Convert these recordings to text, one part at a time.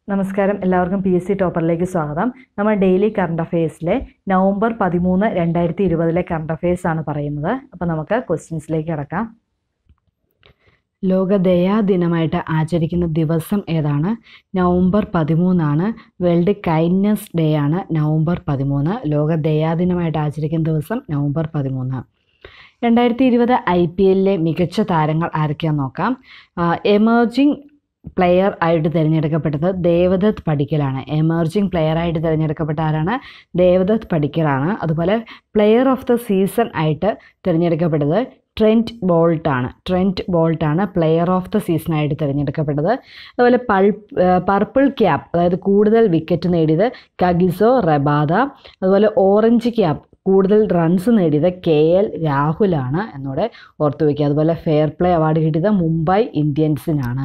നമസ്കാരം എല്ലാവർക്കും P S C ടോപ്പറിലേക്ക് സ്വാഗതം നമ്മൾ ഡെയിലി കറണ്ട് അഫയേഴ്സിലെ നവംബർ പതിമൂന്ന് രണ്ടായിരത്തി ഇരുപതിലെ കറണ്ട് അഫയേഴ്സ് ആണ് പറയുന്നത് അപ്പോൾ നമുക്ക് ക്വസ്റ്റ്യൻസിലേക്ക് കിടക്കാം ലോക ദയാ ദിനമായിട്ട് ആചരിക്കുന്ന ദിവസം ഏതാണ് നവംബർ പതിമൂന്നാണ് വേൾഡ് കൈൻഡ്നസ് ഡേ ആണ് നവംബർ പതിമൂന്ന് ലോക ദയാ ദിനമായിട്ട് ആചരിക്കുന്ന ദിവസം നവംബർ പതിമൂന്ന് രണ്ടായിരത്തി ഇരുപത് ഐ പി എല്ലിലെ മികച്ച താരങ്ങൾ ആരൊക്കെയാണെന്ന് നോക്കാം എമേർജിംഗ് പ്ലെയർ ആയിട്ട് തിരഞ്ഞെടുക്കപ്പെട്ടത് ദേവദത്ത് പടിക്കലാണ് എമേർജിംഗ് പ്ലെയർ ആയിട്ട് തിരഞ്ഞെടുക്കപ്പെട്ട ആരാണ് ദേവദത്ത് പടിക്കലാണ് അതുപോലെ പ്ലെയർ ഓഫ് ദ സീസൺ ആയിട്ട് തിരഞ്ഞെടുക്കപ്പെട്ടത് ട്രെൻറ്റ് ബോൾട്ടാണ് ട്രെൻറ്റ് ബോൾട്ടാണ് പ്ലെയർ ഓഫ് ദ സീസൺ ആയിട്ട് തിരഞ്ഞെടുക്കപ്പെട്ടത് അതുപോലെ പൾ പർപ്പിൾ ക്യാപ്പ് അതായത് കൂടുതൽ വിക്കറ്റ് നേടിയത് കഗിസോ റബാദ അതുപോലെ ഓറഞ്ച് ക്യാപ്പ് കൂടുതൽ റൺസ് നേടിയത് കെ എൽ രാഹുലാണ് എന്നൂടെ ഓർത്തു വയ്ക്കുക അതുപോലെ ഫെയർ പ്ലേ അവാർഡ് കിട്ടിയത് മുംബൈ ഇന്ത്യൻസിനാണ്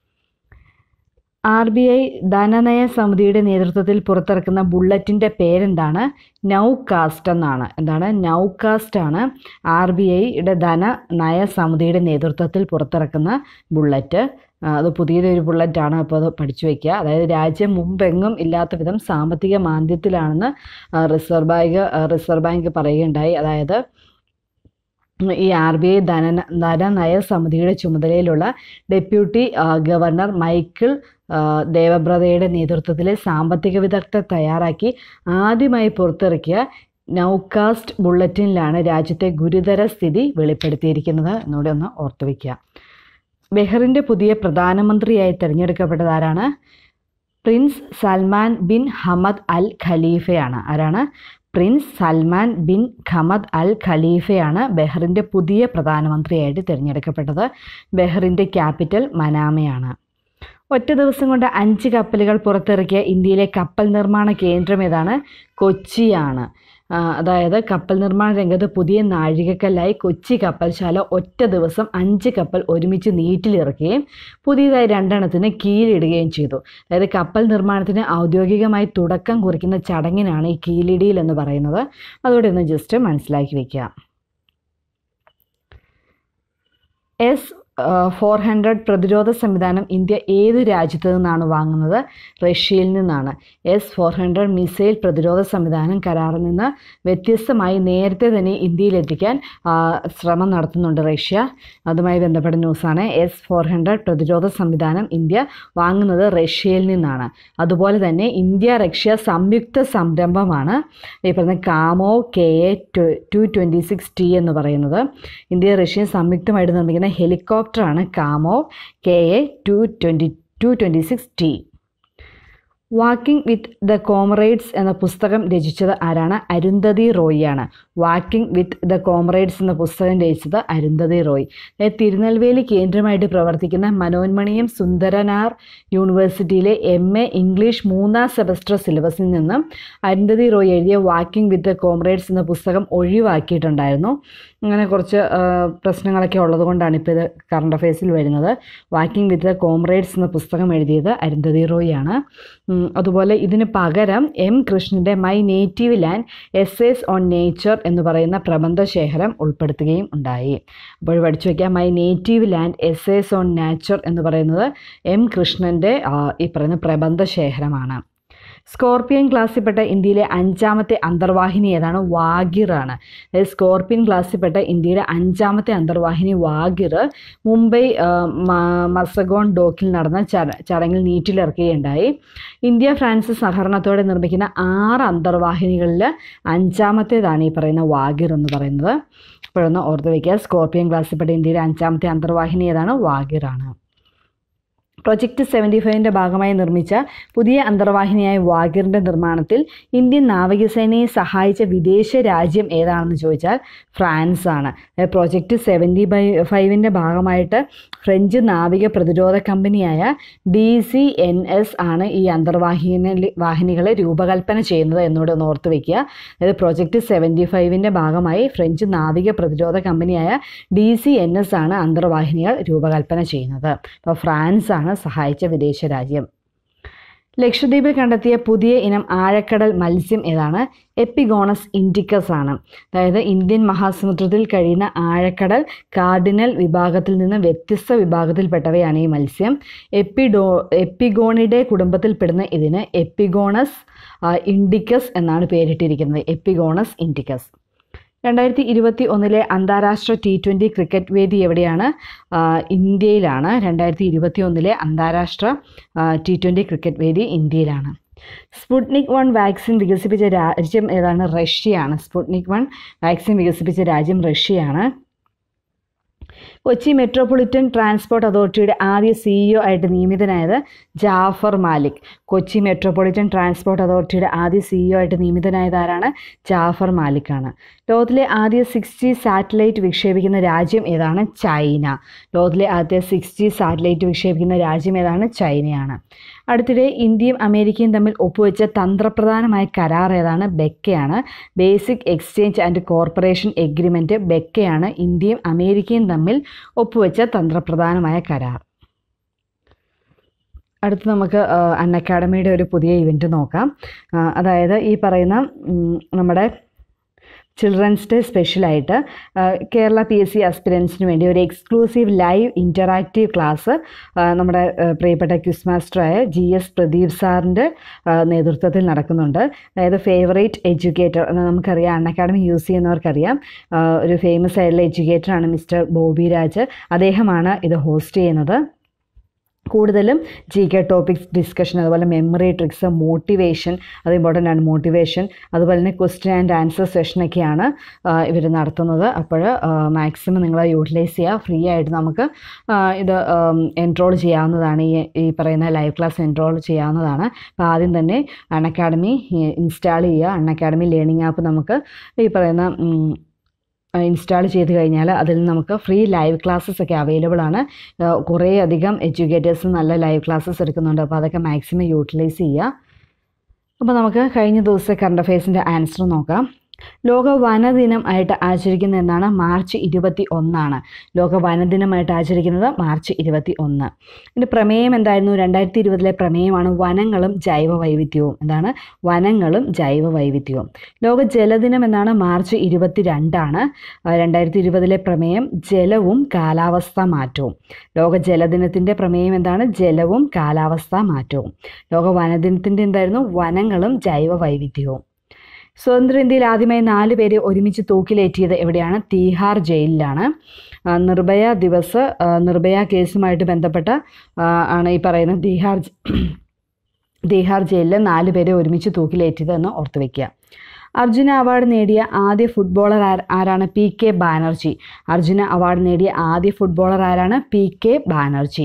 ആർ ബി ഐ ധനനയ സമിതിയുടെ നേതൃത്വത്തിൽ പുറത്തിറക്കുന്ന ബുള്ളറ്റിൻ്റെ പേരെന്താണ് നൗ കാസ്റ്റ് എന്നാണ് എന്താണ് നൗ കാസ്റ്റ് ആണ് ആർ ബി ഐയുടെ ധനനയ സമിതിയുടെ നേതൃത്വത്തിൽ പുറത്തിറക്കുന്ന ബുള്ളറ്റ് അത് പുതിയതൊരു ബുള്ളറ്റാണ് അപ്പോൾ അത് പഠിച്ചു വയ്ക്കുക അതായത് രാജ്യം മുമ്പെങ്ങും ഇല്ലാത്ത വിധം സാമ്പത്തിക മാന്ദ്യത്തിലാണെന്ന് റിസർവ് ബാങ്ക് റിസർവ് ബാങ്ക് പറയുകയുണ്ടായി അതായത് ഈ ആർ ബി ഐ ധന ധനനയ സമിതിയുടെ ചുമതലയിലുള്ള ഡെപ്യൂട്ടി ഗവർണർ മൈക്കിൾ ദേവബ്രതയുടെ നേതൃത്വത്തിലെ സാമ്പത്തിക വിദഗ്ധർ തയ്യാറാക്കി ആദ്യമായി പുറത്തിറക്കിയ നൗകാസ്റ്റ് ബുള്ളറ്റിനിലാണ് രാജ്യത്തെ ഗുരുതര സ്ഥിതി വെളിപ്പെടുത്തിയിരിക്കുന്നത് എന്നൂടെ ഒന്ന് ഓർത്തു വയ്ക്കുക ബെഹറിൻ്റെ പുതിയ പ്രധാനമന്ത്രിയായി തിരഞ്ഞെടുക്കപ്പെട്ടത് ആരാണ് prince Salman bin Hamad al ഖലീഫയാണ് ആരാണ് prince Salman bin Hamad al ഖലീഫയാണ് ബെഹറിൻ്റെ പുതിയ പ്രധാനമന്ത്രിയായിട്ട് തിരഞ്ഞെടുക്കപ്പെട്ടത് ബെഹറിൻ്റെ ക്യാപിറ്റൽ മനാമയാണ് ഒറ്റ ദിവസം കൊണ്ട് അഞ്ച് കപ്പലുകൾ പുറത്തിറക്കിയ ഇന്ത്യയിലെ കപ്പൽ നിർമ്മാണ കേന്ദ്രം ഏതാണ് കൊച്ചിയാണ് അതായത് കപ്പൽ നിർമ്മാണ രംഗത്ത് പുതിയ നാഴികക്കല്ലായി കൊച്ചി കപ്പൽശാല ഒറ്റ ദിവസം അഞ്ച് കപ്പൽ ഒരുമിച്ച് നീറ്റിലിറക്കുകയും പുതിയതായി രണ്ടെണ്ണത്തിന് കീലിടുകയും ചെയ്തു അതായത് കപ്പൽ നിർമ്മാണത്തിന് ഔദ്യോഗികമായി തുടക്കം കുറിക്കുന്ന ചടങ്ങിനാണ് ഈ കീലിടിയിൽ എന്ന് പറയുന്നത് അതോടെ ഒന്ന് ജസ്റ്റ് മനസ്സിലാക്കി വയ്ക്കുക എസ് ഫോർ ഹൺഡ്രഡ് പ്രതിരോധ സംവിധാനം ഇന്ത്യ ഏത് രാജ്യത്തു നിന്നാണ് വാങ്ങുന്നത് റഷ്യയിൽ നിന്നാണ് എസ് ഫോർ ഹൺഡ്രഡ് മിസൈൽ പ്രതിരോധ സംവിധാനം കരാറിൽ നിന്ന് വ്യത്യസ്തമായി നേരത്തെ തന്നെ ഇന്ത്യയിലെത്തിക്കാൻ ശ്രമം നടത്തുന്നുണ്ട് റഷ്യ അതുമായി ബന്ധപ്പെട്ട ന്യൂസാണ് എസ് ഫോർ ഹൺഡ്രഡ് പ്രതിരോധ സംവിധാനം ഇന്ത്യ വാങ്ങുന്നത് റഷ്യയിൽ നിന്നാണ് അതുപോലെ തന്നെ ഇന്ത്യ റഷ്യ സംയുക്ത സംരംഭമാണ് ഈ പറഞ്ഞ Kamov K A two twenty six T എന്ന് പറയുന്നത് ഇന്ത്യ റഷ്യ സംയുക്തമായിട്ട് നിർമ്മിക്കുന്ന ഹെലികോപ്റ്റർ ഹെലികോപ്റ്ററാണ് Kamov K A two twenty two twenty six T walking with the comrades എന്ന പുസ്തകം രചിച്ചത് ആരാണ് അരുന്ധതി റോയിയാണ് വാക്കിംഗ് വിത്ത് ദ കോമറേഡ്സ് എന്ന പുസ്തകം രചിച്ചത് അരുന്ധതി റോയ് തിരുനെൽവേലി കേന്ദ്രമായിട്ട് പ്രവർത്തിക്കുന്ന മനോന്മണിയം സുന്ദരനാർ യൂണിവേഴ്സിറ്റിയിലെ എം എ ഇംഗ്ലീഷ് മൂന്നാം സെമസ്റ്റർ സിലബസിൽ നിന്നും അരുന്ധതി റോയ് എഴുതിയ വാക്കിംഗ് വിത്ത് ദ കോമറേഡ്സ് എന്ന പുസ്തകം ഒഴിവാക്കിയിട്ടുണ്ടായിരുന്നു അങ്ങനെ കുറച്ച് പ്രശ്നങ്ങളൊക്കെ ഉള്ളത് കൊണ്ടാണ് ഇപ്പോൾ ഇത് കറണ്ട് അഫയേഴ്സിൽ വരുന്നത് വാക്കിംഗ് വിത്ത് ദ കോമറേഡ്സ് എന്ന പുസ്തകം എഴുതിയത് അരുന്ധതി റോയ് ആണ് അതുപോലെ ഇതിന് പകരം എം കൃഷ്ണൻ്റെ my native land essays on nature എന്ന് പറയുന്ന പ്രബന്ധശേഖരം ഉൾപ്പെടുത്തുകയും ഉണ്ടായി അപ്പോൾ പഠിച്ചു വയ്ക്കാം my native land essays on nature എന്ന് പറയുന്നത് എം കൃഷ്ണൻ്റെ ഈ പറയുന്ന പ്രബന്ധശേഖരമാണ് സ്കോർപ്പിയൻ ക്ലാസ്സിൽപ്പെട്ട ഇന്ത്യയിലെ അഞ്ചാമത്തെ അന്തർവാഹിനി ഏതാണ് വാഗിറാണ് അതായത് സ്കോർപ്പിയൻ ക്ലാസ്സിൽപ്പെട്ട ഇന്ത്യയുടെ അഞ്ചാമത്തെ അന്തർവാഹിനി വാഗിർ മുംബൈ മസഗോൺ ഡോക്കിൽ നടന്ന ചടങ്ങിൽ നീറ്റിലിറക്കുകയുണ്ടായി ഇന്ത്യ ഫ്രാൻസ് സഹകരണത്തോടെ നിർമ്മിക്കുന്ന ആറ് അന്തർവാഹിനികളിൽ അഞ്ചാമത്തേതാണ് ഈ പറയുന്ന വാഗിർ എന്ന് പറയുന്നത് ഇപ്പോഴൊന്ന് ഓർത്ത് വയ്ക്കുക സ്കോർപ്പിയൻ ക്ലാസ്സിൽപ്പെട്ട ഇന്ത്യയുടെ അഞ്ചാമത്തെ അന്തർവാഹിനി ഏതാണ് വാഗിറാണ് പ്രൊജക്ട് സെവൻറ്റി ഫൈവിൻ്റെ ഭാഗമായി നിർമ്മിച്ച പുതിയ അന്തർവാഹിനിയായ വാഗിറിൻ്റെ നിർമ്മാണത്തിൽ ഇന്ത്യൻ നാവികസേനയെ സഹായിച്ച വിദേശ രാജ്യം ഏതാണെന്ന് ചോദിച്ചാൽ ഫ്രാൻസ് ആണ് പ്രൊജക്ട് സെവൻറ്റി ബൈ ഫൈവിൻ്റെ ഭാഗമായിട്ട് ഫ്രഞ്ച് നാവിക പ്രതിരോധ കമ്പനിയായ ഡി സി എൻ എസ് ആണ് ഈ അന്തർവാഹിനി വാഹിനികളെ രൂപകൽപ്പന ചെയ്യുന്നത് എന്നൂടെ ഒന്ന് ഓർത്ത് വയ്ക്കുക അതായത് പ്രൊജക്ട് സെവൻറ്റി ഫൈവിൻ്റെ ഭാഗമായി ഫ്രഞ്ച് നാവിക പ്രതിരോധ കമ്പനിയായ ഡി സി എൻ എസ് ആണ് അന്തർവാഹിനികൾ രൂപകൽപ്പന ചെയ്യുന്നത് അപ്പോൾ ഫ്രാൻസ് ആണ് സഹായിച്ച വിദേശ രാജ്യം ലക്ഷദ്വീപിൽ കണ്ടെത്തിയ പുതിയ ഇനം ആഴക്കടൽ മത്സ്യം ഏതാണ് എപ്പിഗോണസ് ഇൻഡിക്കസ് ആണ് അതായത് ഇന്ത്യൻ മഹാസമുദ്രത്തിൽ കഴിയുന്ന ആഴക്കടൽ കാർഡിനൽ വിഭാഗത്തിൽ നിന്ന് വ്യത്യസ്ത വിഭാഗത്തിൽപ്പെട്ടവയാണ് ഈ മത്സ്യം എപ്പിഡോ എപ്പിഗോണിഡെ കുടുംബത്തിൽപ്പെടുന്ന ഇതിന് എപ്പിഗോണസ് ഇൻഡിക്കസ് എന്നാണ് പേരിട്ടിരിക്കുന്നത് എപ്പിഗോണസ് ഇൻഡിക്കസ് രണ്ടായിരത്തി ഇരുപത്തി ഒന്നിലെ അന്താരാഷ്ട്ര ടി ട്വൻ്റി ക്രിക്കറ്റ് വേദി എവിടെയാണ് ആ, ഇന്ത്യയിലാണ് രണ്ടായിരത്തി ഇരുപത്തി ഒന്നിലെ അന്താരാഷ്ട്ര ടി ട്വൻ്റി ക്രിക്കറ്റ് വേദി ഇന്ത്യയിലാണ് സ്പുട്നിക് വൺ വാക്സിൻ വികസിപ്പിച്ച രാജ്യം ഏതാണ് റഷ്യയാണ് സ്പുട്നിക് വൺ വാക്സിൻ വികസിപ്പിച്ച രാജ്യം റഷ്യയാണ് കൊച്ചി മെട്രോപൊളിറ്റൻ ട്രാൻസ്പോർട്ട് അതോറിറ്റിയുടെ ആദ്യ സിഇഒ ആയിട്ട് നിയമിതനായത് ജാഫർ മാലിക് കൊച്ചി മെട്രോപൊളിറ്റൻ ട്രാൻസ്പോർട്ട് അതോറിറ്റിയുടെ ആദ്യ സിഇഒ ആയിട്ട് നിയമിതനായത് ആരാണ് ജാഫർ മാലിക്കാണ് ലോകത്തിലെ ആദ്യ സിക്സ് ജി സാറ്റലൈറ്റ് വിക്ഷേപിക്കുന്ന രാജ്യം ഏതാണ് ചൈന ലോകത്തിലെ ആദ്യ സിക്സ് ജി സാറ്റലൈറ്റ് വിക്ഷേപിക്കുന്ന രാജ്യം ഏതാണ് ചൈനയാണ് അടുത്തിടെ ഇന്ത്യയും അമേരിക്കയും തമ്മിൽ ഒപ്പുവെച്ച തന്ത്രപ്രധാനമായ കരാർ ഏതാണ് ബെക്കയാണ് basic exchange and corporation agreement ബെക്കയാണ് ഇന്ത്യയും അമേരിക്കയും തമ്മിൽ ഒപ്പുവെച്ച തന്ത്രപ്രധാനമായ കരാർ അടുത്ത് നമുക്ക് അൺ അക്കാഡമിയുടെ ഒരു പുതിയ ഇവൻറ്റ് നോക്കാം ആ, അതായത് ഈ പറയുന്ന ഉം, നമ്മുടെ ചിൽഡ്രൻസ് ഡേ സ്പെഷ്യലായിട്ട് ആ, കേരള പി എസ് സി അസ്പിരൻസിന് വേണ്ടി ഒരു എക്സ്ക്ലൂസീവ് ലൈവ് ഇൻ്ററാക്റ്റീവ് ക്ലാസ് ആ, നമ്മുടെ ആ, പ്രിയപ്പെട്ട ക്വിസ് മാസ്റ്ററായ ജി എസ് പ്രദീപ് സാറിൻ്റെ ആ, നേതൃത്വത്തിൽ നടക്കുന്നുണ്ട് അതായത് ഫേവറേറ്റ് എഡ്യൂക്കേറ്റർ നമുക്കറിയാം അൺ അക്കാഡമി യൂസ് ചെയ്യുന്നവർക്കറിയാം ആ, ഒരു ഫേമസ് ആയിട്ടുള്ള എഡ്യൂക്കേറ്ററാണ് മിസ്റ്റർ ബോബി രാജ് അദ്ദേഹമാണ് ഇത് ഹോസ്റ്റ് ചെയ്യുന്നത് കൂടുതലും ജി കെ ടോപ്പിക്സ് ഡിസ്കഷൻ അതുപോലെ മെമ്മറി ട്രിക്സ് മോട്ടിവേഷൻ അത് ഇമ്പോർട്ടൻ്റ് ആണ് മോട്ടിവേഷൻ അതുപോലെ തന്നെ ക്വസ്റ്റ്യൻ ആൻഡ് ആൻസർ സെഷനൊക്കെയാണ് ഇവർ നടത്തുന്നത് അപ്പോൾ മാക്സിമം നിങ്ങൾ യൂട്ടിലൈസ് ചെയ്യുക ഫ്രീ ആയിട്ട് നമുക്ക് ആ, ഇത് എൻറോൾ ചെയ്യാവുന്നതാണ് ഈ ഈ പറയുന്ന ലൈവ് ക്ലാസ് എൻറോൾ ചെയ്യാവുന്നതാണ് അപ്പോൾ ആദ്യം തന്നെ അൺ അക്കാഡമി ഇൻസ്റ്റാൾ ചെയ്യുക അൺ അക്കാഡമി ലേണിംഗ് ആപ്പ് നമുക്ക് ഈ പറയുന്ന ഉം, ഇൻസ്റ്റാൾ ചെയ്ത് കഴിഞ്ഞാൽ അതിൽ നമുക്ക് ഫ്രീ ലൈവ് ക്ലാസ്സസ് ഒക്കെ അവൈലബിൾ ആണ് ഏഹ് കുറേ അധികം എഡ്യൂക്കേറ്റേഴ്സ് നല്ല ലൈവ് ക്ലാസ്സസ് എടുക്കുന്നുണ്ട് അപ്പോൾ അതൊക്കെ മാക്സിമം യൂട്ടിലൈസ് ചെയ്യുക അപ്പോൾ നമുക്ക് കഴിഞ്ഞ ദിവസത്തെ കറണ്ട് അഫയേഴ്സിൻ്റെ ആൻസർ നോക്കാം ലോക വനദിനം ആയിട്ട് ആചരിക്കുന്ന എന്നാണ് മാർച്ച് ഇരുപത്തി ഒന്നാണ് ലോക വനദിനമായിട്ട് ആചരിക്കുന്നത് മാർച്ച് ഇരുപത്തി ഒന്ന് ഇതിൻ്റെ പ്രമേയം എന്തായിരുന്നു രണ്ടായിരത്തി ഇരുപതിലെ പ്രമേയമാണ് വനങ്ങളും ജൈവ വൈവിധ്യവും എന്താണ് വനങ്ങളും ജൈവ വൈവിധ്യവും ലോക ജലദിനം എന്നാണ് മാർച്ച് ഇരുപത്തി രണ്ടാണ് രണ്ടായിരത്തി ഇരുപതിലെ പ്രമേയം ജലവും കാലാവസ്ഥാ മാറ്റവും ലോക ജലദിനത്തിൻ്റെ പ്രമേയം എന്താണ് ജലവും കാലാവസ്ഥാ മാറ്റവും ലോക വനദിനത്തിൻ്റെ എന്തായിരുന്നു വനങ്ങളും ജൈവ വൈവിധ്യവും സ്വതന്ത്ര ഇന്ത്യയിൽ ആദ്യമായി നാല് പേരെ ഒരുമിച്ച് തൂക്കിലേറ്റിയത് എവിടെയാണ് തീഹാർ ജയിലിലാണ് ആ, നിർഭയ ദിവസ് ആ, നിർഭയ കേസുമായിട്ട് ബന്ധപ്പെട്ട ആ, ആണ് ഈ പറയുന്ന തീഹാർ ജ- തീഹാർ ജയിലിൽ നാല് പേരെ ഒരുമിച്ച് തൂക്കിലേറ്റിയതെന്ന് ഓർത്ത് വയ്ക്കുക അർജുന അവാർഡ് നേടിയ ആദ്യ ഫുട്ബോളർ ആര- ആരാണ് P K Banerjee Arjuna award നേടിയ ആദ്യ ഫുട്ബോളർ ആരാണ് P K Banerjee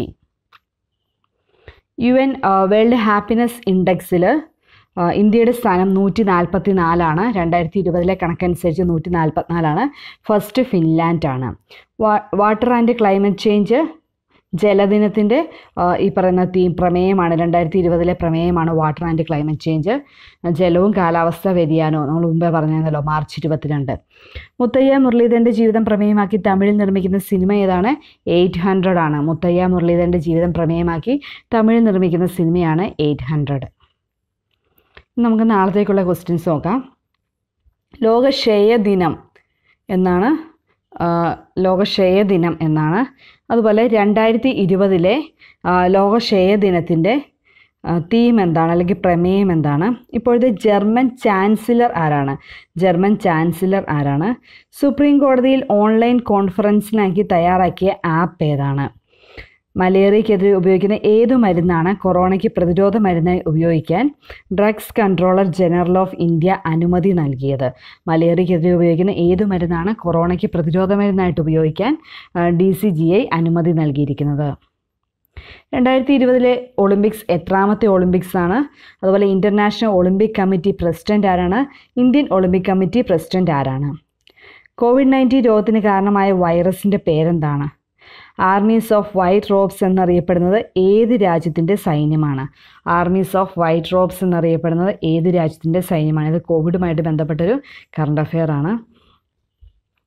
U N world happiness ഇൻഡെക്സിൽ ഇന്ത്യയുടെ സ്ഥാനം നൂറ്റി നാൽപ്പത്തി നാലാണ് രണ്ടായിരത്തി ഇരുപതിലെ കണക്കനുസരിച്ച് നൂറ്റി നാൽപ്പത്തിനാലാണ് ഫസ്റ്റ് ഫിൻലാൻഡാണ് വാട്ടർ ആൻഡ് ക്ലൈമറ്റ് ചേഞ്ച് ജലദിനത്തിൻ്റെ ഈ പറയുന്ന തീം പ്രമേയമാണ് രണ്ടായിരത്തി ഇരുപതിലെ പ്രമേയമാണ് വാട്ടർ ആൻഡ് ക്ലൈമറ്റ് ചേഞ്ച് ജലവും കാലാവസ്ഥാ വ്യതിയാനവും നമ്മൾ മുമ്പേ പറഞ്ഞല്ലോ മാർച്ച് ഇരുപത്തിരണ്ട് മുത്തയ്യ മുരളീധരൻ്റെ ജീവിതം പ്രമേയമാക്കി തമിഴിൽ നിർമ്മിക്കുന്ന സിനിമ ഏതാണ് എയ്റ്റ് ഹൺഡ്രഡ് ആണ് മുത്തയ്യ മുരളീധരൻ്റെ ജീവിതം പ്രമേയമാക്കി തമിഴിൽ നിർമ്മിക്കുന്ന സിനിമയാണ് എയ്റ്റ് ഹൺഡ്രഡ് നമുക്ക് നാളത്തേക്കുള്ള ക്വസ്റ്റ്യൻസ് നോക്കാം ലോക ക്ഷയ ദിനം എന്നാണ് ആ, ലോക ക്ഷയ ദിനം എന്നാണ് അതുപോലെ രണ്ടായിരത്തി ഇരുപതിലെ ലോക ക്ഷയ ദിനത്തിൻ്റെ തീം എന്താണ് അല്ലെങ്കിൽ പ്രമേയം എന്താണ് ഇപ്പോഴത്തെ ജർമ്മൻ ചാൻസലർ ആരാണ് ജർമ്മൻ ചാൻസലർ ആരാണ് സുപ്രീം കോടതിയിൽ ഓൺലൈൻ കോൺഫറൻസിനാക്കി തയ്യാറാക്കിയ ആപ്പ് ഏതാണ് മലേറിയക്കെതിരെ ഉപയോഗിക്കുന്ന ഏതു മരുന്നാണ് കൊറോണയ്ക്ക് പ്രതിരോധ മരുന്നായി ഉപയോഗിക്കാൻ drugs controller general of India അനുമതി നൽകിയത് മലേറിയക്കെതിരെ ഉപയോഗിക്കുന്ന ഏതു മരുന്നാണ് കൊറോണയ്ക്ക് പ്രതിരോധ മരുന്നായിട്ട് ഉപയോഗിക്കാൻ ഡി സി ജി ഐ അനുമതി നൽകിയിരിക്കുന്നത് രണ്ടായിരത്തി ഇരുപതിലെ ഒളിമ്പിക്സ് എത്രാമത്തെ ഒളിമ്പിക്സ് ആണ് അതുപോലെ ഇൻ്റർനാഷണൽ ഒളിമ്പിക് കമ്മിറ്റി പ്രസിഡന്റ് ആരാണ് ഇന്ത്യൻ ഒളിമ്പിക് കമ്മിറ്റി പ്രസിഡന്റ് ആരാണ് കോവിഡ് നയൻറ്റീൻ രോഗത്തിന് കാരണമായ വൈറസിൻ്റെ പേരെന്താണ് ആർമീസ് ഓഫ് വൈറ്റ് റോബ്സ് എന്നറിയപ്പെടുന്നത് ഏത് രാജ്യത്തിൻ്റെ സൈന്യമാണ് ആർമീസ് ഓഫ് വൈറ്റ് റോബ്സ് എന്നറിയപ്പെടുന്നത് ഏത് രാജ്യത്തിൻ്റെ സൈന്യമാണ് ഇത് കോവിഡുമായിട്ട് ബന്ധപ്പെട്ടൊരു കറണ്ട് അഫെയർ ആണ്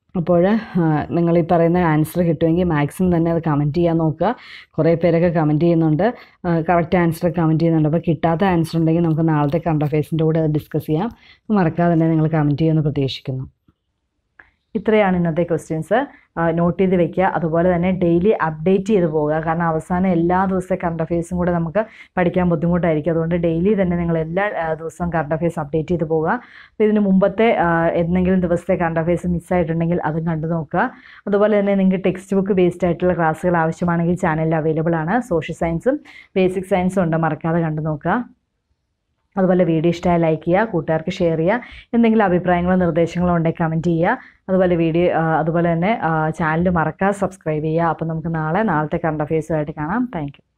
അപ്പോൾ നിങ്ങൾ ഈ പറയുന്ന ആൻസർ കിട്ടുമെങ്കിൽ മാക്സിമം തന്നെ അത് കമൻറ്റ് ചെയ്യാൻ നോക്കുക കുറേ പേരൊക്കെ കമൻറ്റ് ചെയ്യുന്നുണ്ട് കറക്റ്റ് ആൻസർ കമൻറ്റ് ചെയ്യുന്നുണ്ട് അപ്പോൾ കിട്ടാത്ത ആൻസർ ഉണ്ടെങ്കിൽ നമുക്ക് നാളത്തെ കറണ്ട് അഫയേഴ്സിൻ്റെ കൂടെ അത് ഡിസ്കസ് ചെയ്യാം മറക്കാതെ തന്നെ നിങ്ങൾ കമൻറ്റ് ചെയ്യുമെന്ന് പ്രതീക്ഷിക്കുന്നു ഇത്രയാണ് ഇന്നത്തെ ക്വസ്റ്റ്യൻസ് നോട്ട് ചെയ്ത് വെക്കുക അതുപോലെ തന്നെ ഡെയിലി അപ്ഡേറ്റ് ചെയ്ത് പോവുക കാരണം അവസാനം എല്ലാ ദിവസത്തെ കറണ്ട് അഫയേഴ്സും കൂടെ നമുക്ക് പഠിക്കാൻ ബുദ്ധിമുട്ടായിരിക്കും അതുകൊണ്ട് ഡെയിലി തന്നെ നിങ്ങൾ എല്ലാ ആ, ദിവസവും കറണ്ട് അഫയേഴ്സ് അപ്ഡേറ്റ് ചെയ്ത് പോവുക അപ്പോൾ ഇതിന് മുമ്പത്തെ ആ, എന്തെങ്കിലും ദിവസത്തെ കറണ്ട് അഫയേഴ്സ് മിസ്സായിട്ടുണ്ടെങ്കിൽ അതും കണ്ടു നോക്കുക അതുപോലെ തന്നെ നിങ്ങൾക്ക് ടെക്സ്റ്റ് ബുക്ക് ബേസ്ഡ് ആയിട്ടുള്ള ക്ലാസ്സുകൾ ആവശ്യമാണെങ്കിൽ ചാനലിൽ അവൈലബിൾ ആണ് സോഷ്യൽ സയൻസും ബേസിക് സയൻസും ഉണ്ട് മറക്കാതെ കണ്ടു നോക്കുക അതുപോലെ വീഡിയോ ഇഷ്ടമായി ലൈക്ക് ചെയ്യുക കൂട്ടുകാർക്ക് ഷെയർ ചെയ്യുക എന്തെങ്കിലും അഭിപ്രായങ്ങളോ നിർദ്ദേശങ്ങളോ ഉണ്ടെങ്കിൽ കമൻറ്റ് ചെയ്യുക അതുപോലെ വീഡിയോ ആ, അതുപോലെ തന്നെ ചാനൽ മറക്കാതെ സബ്സ്ക്രൈബ് ചെയ്യുക അപ്പോൾ നമുക്ക് നാളെ നാളത്തെ കറണ്ട് അഫയേഴ്സുമായിട്ട് കാണാം താങ്ക്